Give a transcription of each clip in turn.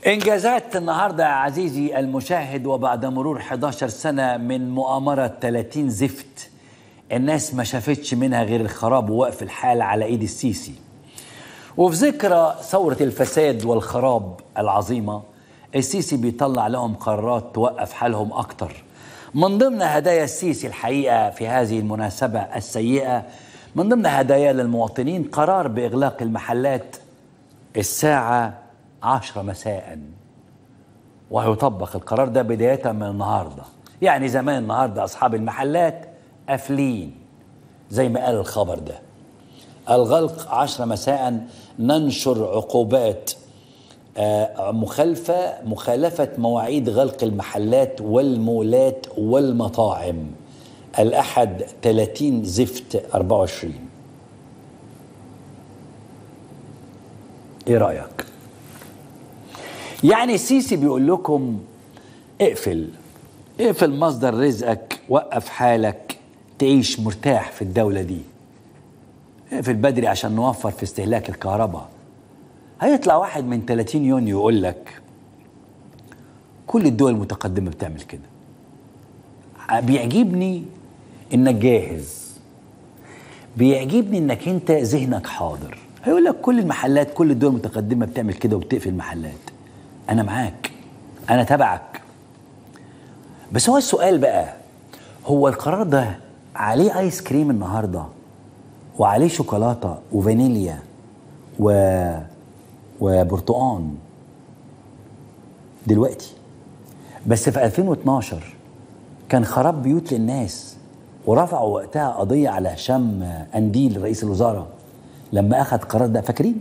إنجازات النهاردة يا عزيزي المشاهد وبعد مرور 11 سنة من مؤامرة 30 زفت الناس ما شافتش منها غير الخراب ووقف الحال على إيد السيسي وفي ذكرى ثورة الفساد والخراب العظيمة السيسي بيطلع لهم قرارات توقف حالهم أكتر من ضمن هدايا السيسي الحقيقة في هذه المناسبة السيئة من ضمن هدايا للمواطنين قرار بإغلاق المحلات الساعة عشرة مساء وهيطبق القرار ده بداية من النهاردة يعني زمان النهاردة أصحاب المحلات قافلين زي ما قال الخبر ده الغلق عشرة مساء ننشر عقوبات آه، مخالفة مخالفة مواعيد غلق المحلات والمولات والمطاعم الأحد 30 زفت 24 إيه رأيك؟ يعني السيسي بيقول لكم اقفل اقفل مصدر رزقك وقف حالك تعيش مرتاح في الدولة دي اقفل بدري عشان نوفر في استهلاك الكهرباء هيطلع واحد من 30 يونيو يقول لك كل الدول المتقدمة بتعمل كده بيعجبني انك جاهز بيعجبني انك انت ذهنك حاضر هيقول لك كل المحلات كل الدول المتقدمة بتعمل كده وبتقفل المحلات انا معاك انا تبعك بس هو السؤال بقى هو القرار ده عليه ايس كريم النهارده وعليه شوكولاته وفانيليا و وبرتقان دلوقتي بس في 2012 كان خراب بيوت للناس ورفعوا وقتها قضيه على هشام انديل رئيس الوزراء لما اخذ قرار ده فاكرين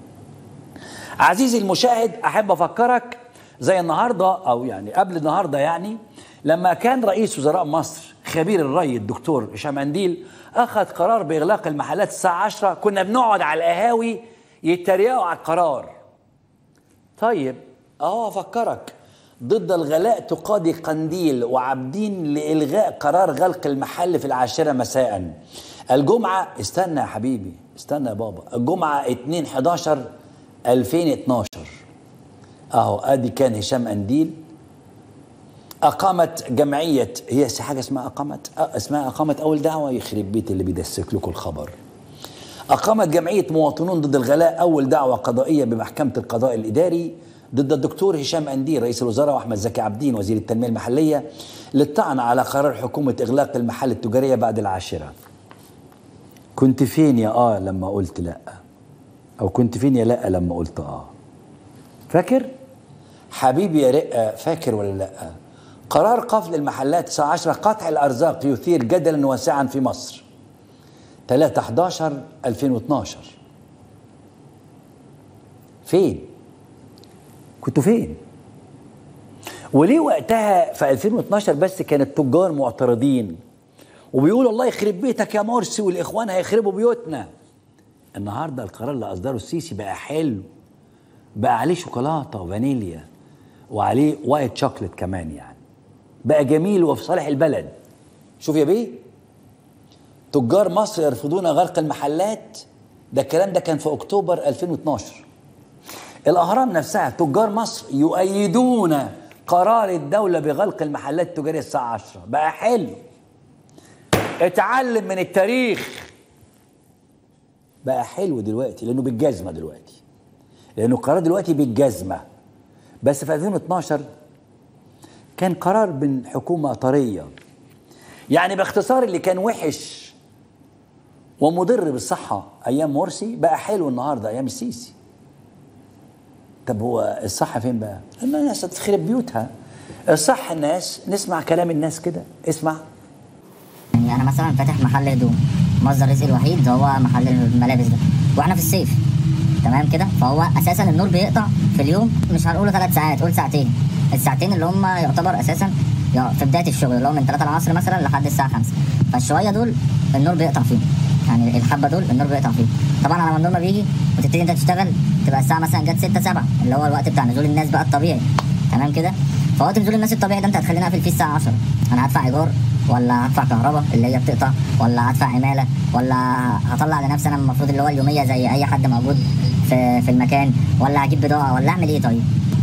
عزيزي المشاهد احب افكرك زي النهارده او يعني قبل النهارده يعني لما كان رئيس وزراء مصر خبير الري الدكتور هشام انديل اخذ قرار باغلاق المحلات الساعه 10 كنا بنقعد على القهاوي يتريقوا على القرار طيب اهو افكرك ضد الغلاء تقاضي قنديل وعابدين لإلغاء قرار غلق المحل في العاشرة مساء الجمعة استنى يا حبيبي استنى يا بابا الجمعة 2 11 2012 اهو ادي كان هشام انديل اقامت جمعيه هي حاجه اسمها اقامت أه اسمها اقامت اول دعوه يخرب بيت اللي بيدسك لكم الخبر اقامت جمعيه مواطنون ضد الغلاء اول دعوه قضائيه بمحكمه القضاء الاداري ضد الدكتور هشام انديل رئيس الوزراء واحمد زكي عبدين وزير التنميه المحليه للطعن على قرار حكومه اغلاق المحال التجاريه بعد العاشره كنت فين يا اه لما قلت لا او كنت فين يا لا لما قلت اه فاكر حبيبي يا رقه فاكر ولا لا قرار قفل المحلات الساعه 10 قطع الارزاق يثير جدلا واسعا في مصر 3 11 2012 فين كنتوا فين وليه وقتها في 2012 بس كان التجار معترضين وبيقولوا الله يخرب بيتك يا مرسي والاخوان هيخربوا بيوتنا النهارده القرار اللي اصدره السيسي بقى حلو بقى عليه شوكولاته وفانيليا وعليه وايت شوكليت كمان يعني بقى جميل وفي صالح البلد شوف يا بيه تجار مصر يرفضون غلق المحلات ده الكلام ده كان في اكتوبر 2012 الاهرام نفسها تجار مصر يؤيدون قرار الدولة بغلق المحلات التجارية الساعة 10 بقى حلو اتعلم من التاريخ بقى حلو دلوقتي لانه بالجزمه دلوقتي لانه القرار دلوقتي بالجزمه بس في 2012 كان قرار من حكومه طريه يعني باختصار اللي كان وحش ومضر بالصحه ايام مرسي بقى حلو النهارده ايام السيسي طب هو الصح فين بقى؟ الناس تخرب بيوتها الصح الناس نسمع كلام الناس كده اسمع يعني انا مثلا فاتح محل هدوم مصدر رزقي الوحيد هو محل الملابس ده واحنا في الصيف تمام كده فهو اساسا النور بيقطع في اليوم مش هنقوله ثلاث ساعات قول ساعتين الساعتين اللي هم يعتبر اساسا في بدايه الشغل اللي هو من 3 العصر مثلا لحد الساعه 5 فالشويه دول النور بيقطع فيهم يعني الحبه دول النور بيقطع فيهم طبعا على ما النور ما بيجي وتبتدي انت تشتغل تبقى الساعه مثلا جت 6 7 اللي هو الوقت بتاع نزول الناس بقى الطبيعي تمام كده فوقت نزول الناس الطبيعي ده انت هتخليني اقفل فيه الساعه 10 انا هدفع ايجار ولا هدفع كهرباء اللي هي بتقطع ولا هدفع عماله ولا هطلع لنفسي انا المفروض اللي هو اليوميه زي اي حد موجود في في المكان ولا هجيب بضاعه ولا اعمل ايه طيب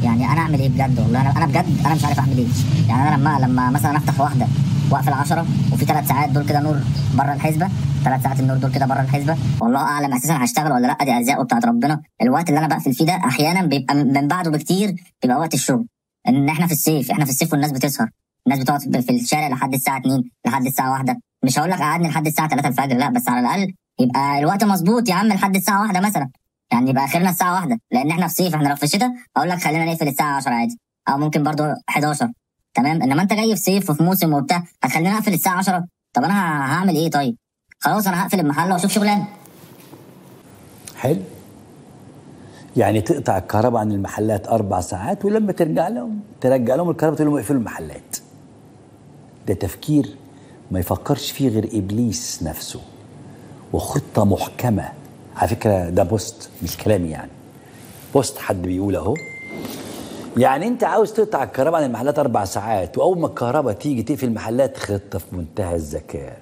يعني انا اعمل ايه بجد والله انا انا بجد انا مش عارف اعمل ايه يعني انا لما لما مثلا افتح واحده واقفل 10 وفي ثلاث ساعات دول كده نور بره الحسبه ثلاث ساعات النور دول كده بره الحسبه والله اعلم اساسا هشتغل ولا لا دي ارزاق بتاعت ربنا الوقت اللي انا بقفل فيه ده احيانا بيبقى من بعده بكتير بيبقى وقت الشغل ان احنا في الصيف احنا في الصيف والناس بتسهر الناس بتقعد في الشارع لحد الساعه 2 لحد الساعه 1 مش هقول لك قعدني لحد الساعه 3 الفجر لا بس على الاقل يبقى الوقت مظبوط يا عم لحد الساعه 1 مثلا يعني يبقى اخرنا الساعه 1 لان احنا في صيف احنا لو في الشتاء اقول لك خلينا نقفل الساعه 10 عادي او ممكن برضو 11 تمام انما انت جاي في صيف وفي موسم وبتاع هتخليني اقفل الساعه 10 طب انا هعمل ايه طيب خلاص انا هقفل المحل واشوف شغلانه حلو يعني تقطع الكهرباء عن المحلات اربع ساعات ولما ترجع لهم ترجع لهم الكهرباء تقول لهم اقفلوا المحلات ده تفكير ما يفكرش فيه غير ابليس نفسه وخطه محكمه على فكره ده بوست مش كلامي يعني بوست حد بيقول اهو يعني انت عاوز تقطع الكهرباء عن المحلات اربع ساعات واول ما الكهرباء تيجي تقفل المحلات خطه في منتهى الذكاء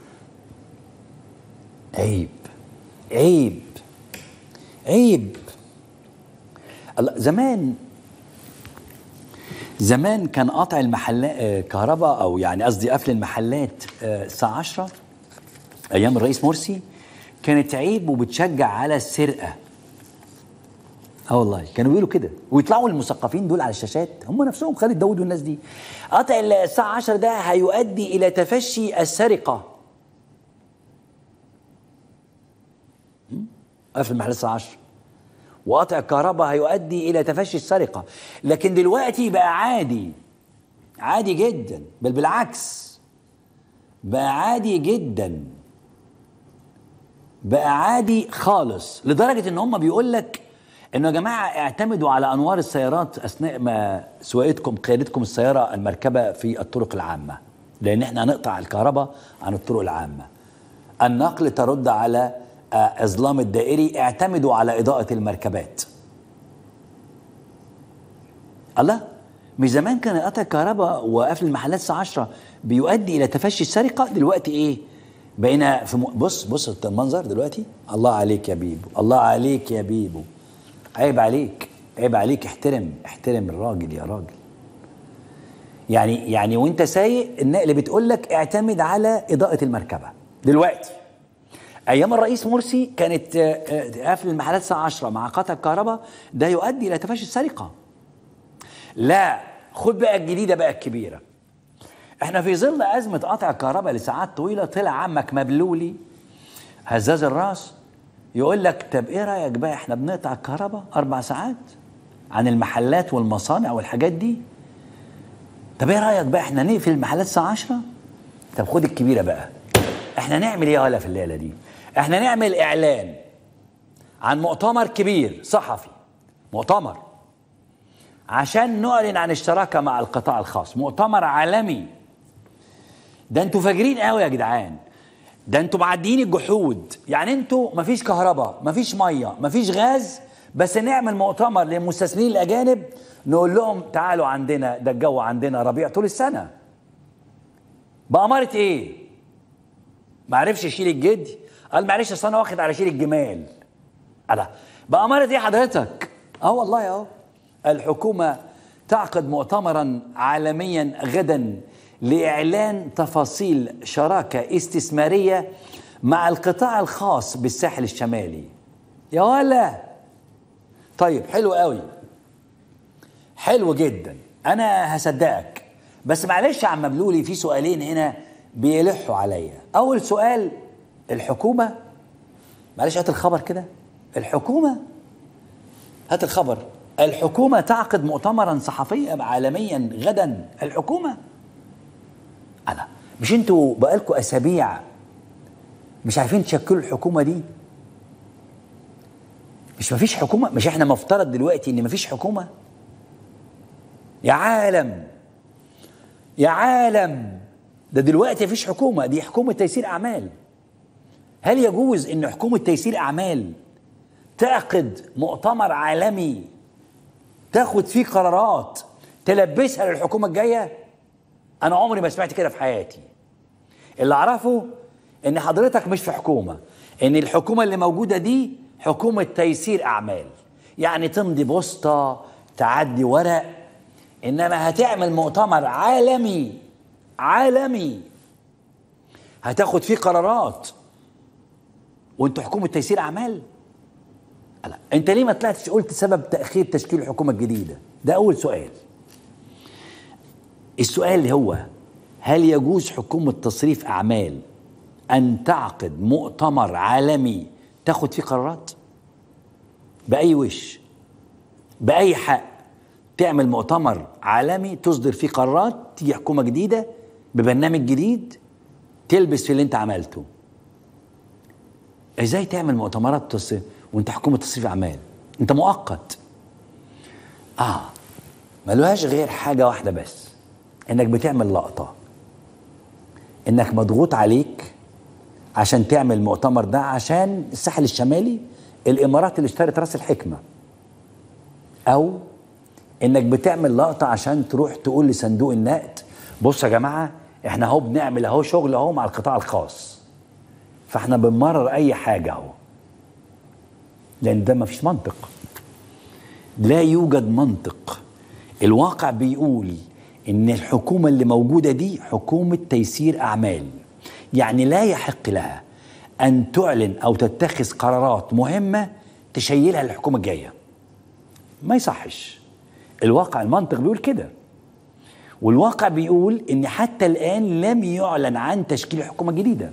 عيب عيب عيب الله زمان زمان كان قطع المحلات كهرباء او يعني قصدي قفل المحلات آه، الساعه 10 ايام الرئيس مرسي كانت عيب وبتشجع على السرقه اه والله كانوا بيقولوا كده ويطلعوا المثقفين دول على الشاشات هم نفسهم خالد داوود والناس دي قطع الساعه 10 ده هيؤدي الى تفشي السرقه م? قفل المحل الساعه 10 وقطع الكهرباء هيؤدي الى تفشي السرقه لكن دلوقتي بقى عادي عادي جدا بل بالعكس بقى عادي جدا بقى عادي خالص لدرجه ان هم بيقول لك انه يا جماعه اعتمدوا على انوار السيارات اثناء ما سواقتكم قيادتكم السياره المركبه في الطرق العامه لان احنا هنقطع الكهرباء عن الطرق العامه النقل ترد على آه، اظلام الدائري اعتمدوا على اضاءه المركبات الله مش زمان كان قطع الكهرباء وقفل المحلات الساعه 10 بيؤدي الى تفشي السرقه دلوقتي ايه بقينا في م... بص بص المنظر دلوقتي الله عليك يا بيبو الله عليك يا بيبو عيب عليك عيب عليك احترم احترم الراجل يا راجل يعني يعني وانت سايق النقل بتقول لك اعتمد على اضاءه المركبه دلوقتي ايام الرئيس مرسي كانت آه، آه، قفل المحلات الساعه 10 مع قطع الكهرباء ده يؤدي الى تفشي السرقه لا خد بقى الجديده بقى الكبيره احنا في ظل ازمه قطع الكهرباء لساعات طويله طلع عمك مبلولي هزاز الراس يقول لك طب ايه رايك بقى احنا بنقطع الكهرباء اربع ساعات عن المحلات والمصانع والحاجات دي طب ايه رايك بقى احنا نقفل المحلات الساعه 10 طب خد الكبيره بقى احنا نعمل ايه ولا في الليله دي احنا نعمل اعلان عن مؤتمر كبير صحفي مؤتمر عشان نعلن عن الشراكه مع القطاع الخاص مؤتمر عالمي ده انتوا فاجرين قوي يا جدعان ده انتوا معديين الجحود يعني انتوا مفيش كهرباء مفيش ميه مفيش غاز بس نعمل مؤتمر للمستثمرين الاجانب نقول لهم تعالوا عندنا ده الجو عندنا ربيع طول السنه بأمارة ايه ما عرفش يشيل الجدي قال معلش اصل انا واخد على شيل الجمال ألا بأمارة ايه حضرتك اه والله اهو الحكومة تعقد مؤتمرا عالميا غدا لإعلان تفاصيل شراكة استثمارية مع القطاع الخاص بالساحل الشمالي يا ولا طيب حلو قوي حلو جدا انا هصدقك بس معلش يا عم مبلولي في سؤالين هنا بيلحوا عليا اول سؤال الحكومه معلش هات الخبر كده الحكومه هات الخبر الحكومه تعقد مؤتمرا صحفيا عالميا غدا الحكومه انا مش انتوا بقالكم اسابيع مش عارفين تشكلوا الحكومه دي مش مفيش حكومه مش احنا مفترض دلوقتي ان مفيش حكومه يا عالم يا عالم ده دلوقتي مفيش حكومه دي حكومه تيسير اعمال هل يجوز ان حكومه تيسير اعمال تعقد مؤتمر عالمي تاخد فيه قرارات تلبسها للحكومه الجايه انا عمري ما سمعت كده في حياتي اللي اعرفه ان حضرتك مش في حكومه ان الحكومه اللي موجوده دي حكومه تيسير اعمال يعني تمضي بوسطه تعدي ورق انما هتعمل مؤتمر عالمي عالمي هتاخد فيه قرارات وانتوا حكومه تيسير اعمال لا انت ليه ما طلعتش قلت سبب تاخير تشكيل الحكومه الجديده ده اول سؤال السؤال اللي هو هل يجوز حكومه تصريف اعمال ان تعقد مؤتمر عالمي تاخد فيه قرارات باي وش باي حق تعمل مؤتمر عالمي تصدر فيه قرارات تيجي حكومه جديده ببرنامج جديد تلبس في اللي انت عملته ازاي تعمل مؤتمرات تصريف وانت حكومه تصريف اعمال انت مؤقت اه ملوهاش غير حاجه واحده بس انك بتعمل لقطه انك مضغوط عليك عشان تعمل المؤتمر ده عشان الساحل الشمالي الامارات اللي اشترت راس الحكمه او انك بتعمل لقطه عشان تروح تقول لصندوق النقد بص يا جماعه احنا اهو بنعمل اهو شغل اهو مع القطاع الخاص فاحنا بنمرر اي حاجه اهو لان ده مفيش منطق لا يوجد منطق الواقع بيقول ان الحكومه اللي موجوده دي حكومه تيسير اعمال يعني لا يحق لها ان تعلن او تتخذ قرارات مهمه تشيلها للحكومه الجايه ما يصحش الواقع المنطق بيقول كده والواقع بيقول ان حتى الان لم يعلن عن تشكيل حكومه جديده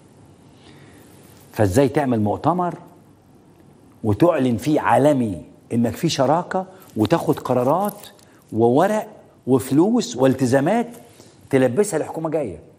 فازاي تعمل مؤتمر وتعلن فيه عالمي انك في شراكه وتاخد قرارات وورق وفلوس والتزامات تلبسها لحكومه جايه